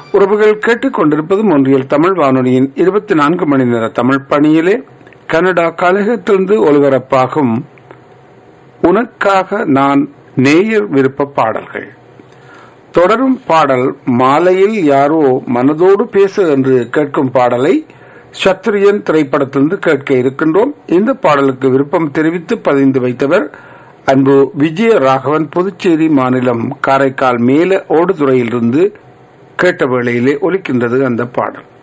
உறவுகள் கேட்டுக்கொண்டிருப்பது ஒன்றியல் தமிழ் வானொலியின் இருபத்தி நான்கு மணி நேர தமிழ் பணியிலே கனடா கழகத்திலிருந்து ஒலிபரப்பாகும் உனக்காக நான் நேயர் விருப்ப பாடல்கள் தொடரும் பாடல் மாலையில் யாரோ மனதோடு பேச என்று கேட்கும் பாடலை சத்திரியன் திரைப்படத்திலிருந்து கேட்க இருக்கின்றோம் இந்த பாடலுக்கு விருப்பம் தெரிவித்து பதிந்து வைத்தவர் அன்பு விஜய ராகவன் புதுச்சேரி மாநிலம் காரைக்கால் மேல ஓடுதுறையிலிருந்து கேட்ட வேளையிலே ஒலிக்கின்றது அந்த பாடல்